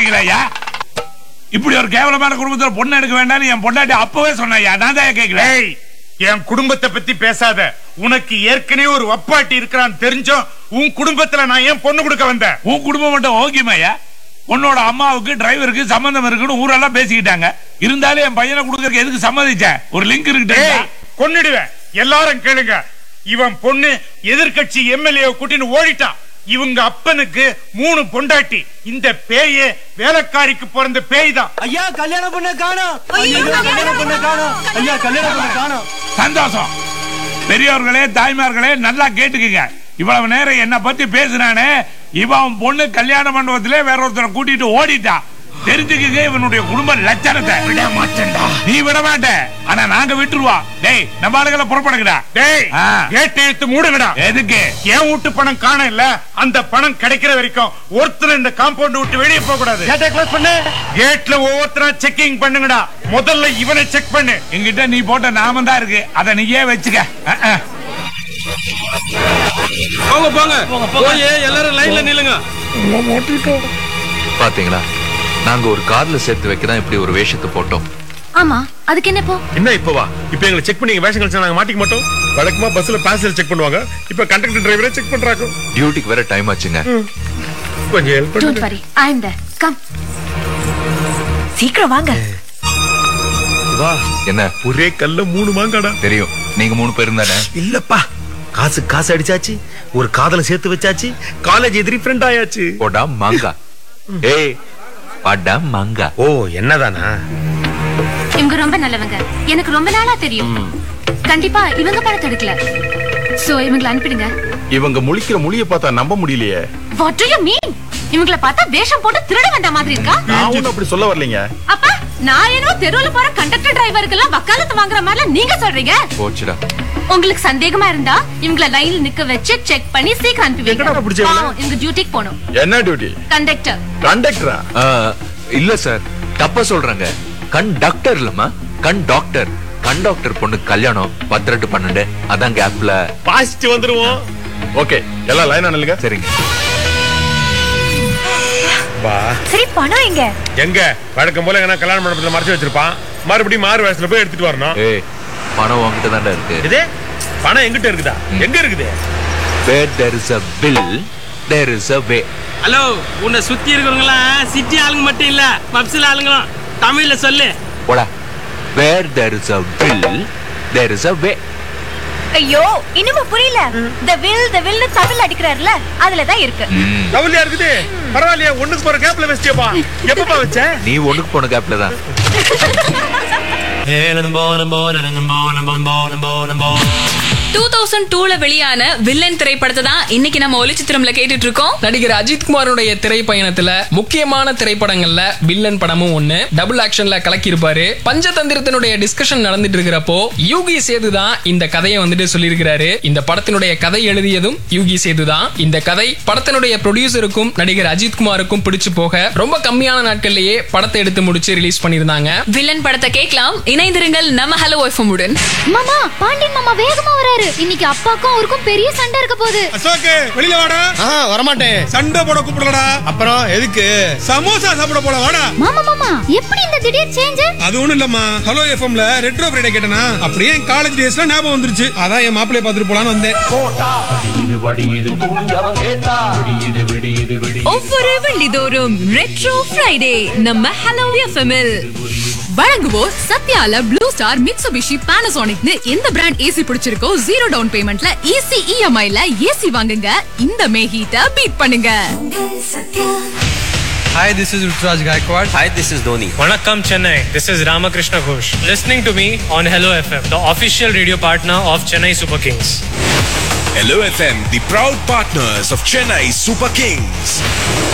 கேக்குறீங்களா ஐயா இப்படி ஒரு கேவலமான குடும்பத்துல பொண்ணு எடுக்க வேண்டாம்னு என் பொண்டாட்டி அப்பவே சொன்னா ஐயா நான் தான் கேக்குறேன் ஏய் என் குடும்பத்தை பத்தி பேசாத உனக்கு ஏற்கனவே ஒரு வப்பாட்டி இருக்கிறான் தெரிஞ்சும் உன் குடும்பத்துல நான் ஏன் பொண்ணு கொடுக்க வந்தேன் உன் குடும்பம் மட்டும் ஓகேமா ஐயா உன்னோட அம்மாவுக்கு டிரைவருக்கு சம்பந்தம் இருக்குன்னு ஊரெல்லாம் பேசிக்கிட்டாங்க இருந்தாலும் என் பையனை கொடுக்கறதுக்கு எதுக்கு சம்மதிச்சேன் ஒரு லிங்க் இருக்கு ஏய் கொன்னுடுவேன் எல்லாரும் கேளுங்க இவன் பொண்ணு எதிர்க்கட்சி எம்எல்ஏ கூட்டின்னு ஓடிட்டான் இவங்க அப்பனுக்கு மூணு பொண்டாட்டி இந்த பேயே வேலைக்காரிக்கு பிறந்த பேய் தான் ஐயா கல்யாணம் பண்ண காணோம் ஐயா கல்யாணம் பண்ண காணோம் ஐயா கல்யாணம் பண்ண காணோம் சந்தோஷம் பெரியவர்களே தாய்மார்களே நல்லா கேட்டுக்குங்க இவ்வளவு நேரம் என்ன பத்தி பேசுனானே இவன் பொண்ணு கல்யாண மண்டபத்திலே வேற ஒருத்தரை கூட்டிட்டு ஓடிட்டான் தெரிஞ்சுக்குங்க இவனுடைய குடும்ப லட்சணத்தை விட மாட்டேன்டா நீ விட மாட்ட ஆனா நாங்க விட்டுருவோம் டேய் நம்ம ஆளுகளை புறப்படுங்கடா டேய் ஆ. கேட்டை எடுத்து மூடுங்கடா எதுக்கு என் வீட்டு பணம் காண இல்ல அந்த பணம் கிடைக்கிற வரைக்கும் ஒருத்தர் இந்த காம்பவுண்ட் விட்டு வெளியே போக கூடாது கேட்டை க்ளோஸ் பண்ணு கேட்ல ஒவ்வொருத்தரா செக்கிங் பண்ணுங்கடா முதல்ல இவனை செக் பண்ணு என்கிட்ட நீ போட்ட நாமம் தான் இருக்கு அதை நீயே வச்சுக்க அஹ், அஹ். போங்க போங்க போய் எல்லாரும் லைன்ல நில்லுங்க பாத்தீங்களா நாங்க ஒரு கார்ல சேர்த்து வைக்க தான் இப்படி ஒரு வேஷத்தை போட்டோம் ஆமா அதுக்கு என்ன இப்போ என்ன இப்ப வா இப்ப எங்களை செக் பண்ணி வேஷம் கழிச்சா நாங்க மாட்டிக்க மாட்டோம் வழக்கமா பஸ்ல பேசஞ்சர் செக் பண்ணுவாங்க இப்ப கண்டக்டர் டிரைவரே செக் பண்றாங்க டியூட்டிக்கு வேற டைம் ஆச்சுங்க கொஞ்சம் ஹெல்ப் டோன்ட் பண்ணுங்க வரி ஐ அம் தேர் கம் சீக்கிரம் வாங்க வா என்ன ஒரே கல்ல மூணு மாங்காடா தெரியும் நீங்க மூணு பேரும் தானே இல்லப்பா காசு காசு அடிச்சாச்சு ஒரு காதல சேர்த்து வச்சாச்சு காலேஜ் எதிரி ஃப்ரெண்ட் ஆயாச்சு போடா மாங்கா ஏய் படா மாங்கா ஓ என்னதானா இவங்க ரொம்ப நல்லவங்க எனக்கு ரொம்ப நாளா தெரியும் கண்டிப்பா இவங்க பணத்தை எடுக்கல சோ இவங்களை அனுப்பிடுங்க இவங்க முழிக்கிற மொழிய பார்த்தா நம்ப முடியலையே வாட் டு யூ மீன் இவங்களை பார்த்தா வேஷம் போட்டு திருட வந்த மாதிரி இருக்கா நான் ஒண்ணும் அப்படி சொல்ல வரலைங்க அப்ப நான் என்னவோ தெருவுல போற கண்டக்டர் டிரைவருக்கு எல்லாம் வக்காலத்து வாங்குற மாதிரி நீங்க சொல்றீங்க போச்சுடா உங்களுக்கு சந்தேகமா இருந்தா இவங்கள லைன்ல நிக்க வச்சு செக் பண்ணி சீக்கிரம் அனுப்பி எங்கடா வைங்க பிடிச்ச இவங்கள? பாவம், இவங்க டியூட்டிக்கு போகணும் என்ன டியூட்டி கண்டக்டர் கண்டக்டரா ஆ, இல்ல சார் தப்பா சொல்றாங்க கண் டாக்டர் இல்லம்மா கண் டாக்டர் கண் டாக்டர் பொண்ணு கல்யாணம் பத்திரெட்டு பன்னெண்டு அதான் கேப்ல பாசிட்டு வந்துருவோம் ஓகே எல்லாம் லைனா நில்லுங்க சரிங்க வா சரி பணம் எங்க எங்க வழக்கம் போல எங்கன்னா கல்யாண மண்டபத்துல மறைச்சு வச்சிருப்பான் மறுபடியும் மாறு வேஷத்துல போய் எடுத்துட்டு வரணும் ஏய் பணம் உங்ககிட்ட தான்டா இருக்கு இது பணம் எங்கிட்ட இருக்குதா எங்க இருக்குது where there is a bill there is a way hello உன்னை சுத்தி இருக்கிறவங்களாம் சிட்டி ஆளுங்க மட்டும் இல்ல பப்சில் ஆளுங்களும் தமிழ்ல சொல்லு போடா where there is a bill there is a way ஐயோ இன்னுமா புரியல த வில் த வில்னு தமிழ் அடிக்கிறாருல அதுல தான் இருக்கு ம், கவலையா இருக்குது பரவாயில்லையா ஒண்ணுக்கு போற கேப்ல வச்சிட்டியப்பா எப்பப்பா வச்ச நீ ஒண்ணுக்கு போன கேப்ல தான் டூ தௌசண்ட் டூல வெளியான வில்லன் திரைப்படத்தை தான் இன்னைக்கு நம்ம ஒளிச்சித்திரம்ல கேட்டுட்டு இருக்கோம் நடிகர் அஜித் குமாரோடைய திரைப்பயணத்துல முக்கியமான திரைப்படங்கள்ல வில்லன் படமும் ஒண்ணு டபுள் ஆக்ஷன்ல கலக்கி இருப்பாரு பஞ்சதந்திரத்தினுடைய டிஸ்கஷன் நடந்துட்டு இருக்கிறப்போ யூகி சேது தான் இந்த கதையை வந்துட்டு சொல்லியிருக்கிறாரு இந்த படத்தினுடைய கதை எழுதியதும் யூகி சேது தான் இந்த கதை படத்தினுடைய ப்ரொடியூசருக்கும் நடிகர் அஜித் குமாருக்கும் பிடிச்சு போக ரொம்ப கம்மியான நாட்கள்லயே படத்தை எடுத்து முடிச்சு ரிலீஸ் பண்ணியிருந்தாங்க வில்லன் படத்தை கேட்கலாம் இணைந்திருங்கள் நம்ம ஹலோ எஃப்எம் உடன் மாமா பாண்டியன் மாமா வேகமா வராரு இன்னைக்கு அப்பாக்கும் அவருக்கும் பெரிய சண்டை இருக்க போகுது அசோக்கு வெளியில வாடா வரமாட்டேன் சண்டை போட கூப்பிடலடா அப்புறம் எதுக்கு சமோசா சாப்பிட போல வாடா மாமா மாமா எப்படி இந்த திடீர் சேஞ்ச் அது ஒண்ணும் இல்லம்மா ஹலோ எஃப்எம்ல ரெட்ரோ ஃப்ரைடே கேட்டனா அப்படியே என் காலேஜ் டேஸ்ல ஞாபகம் வந்துருச்சு அதான் என் மாப்பிளைய பார்த்துட்டு போலான்னு வந்தேன் ஒவ்வொரு வெள்ளிதோறும் ரெட்ரோ ஃப்ரைடே நம்ம ஹலோ எஃப்எம்எல் வழங்குவோர் சத்யால ப்ளூ ஸ்டார் மிட்சுபிஷி பானாசோனிக்னு எந்த பிராண்ட் ஏசி பிடிச்சிருக்கோ ஜீரோ டவுன் பேமெண்ட்ல ஈஸி இஎம்ஐல ஏசி வாங்குங்க இந்த மே ஹீட்ட பீட் பண்ணுங்க Hi, this is Rutraj Gaikwad. Hi, this is Dhoni. Vanakkam Chennai. This is Ramakrishna Ghosh. Listening to me on Hello FM, the official radio partner of Chennai Super Kings. Hello FM, the proud partners of Chennai Super Kings.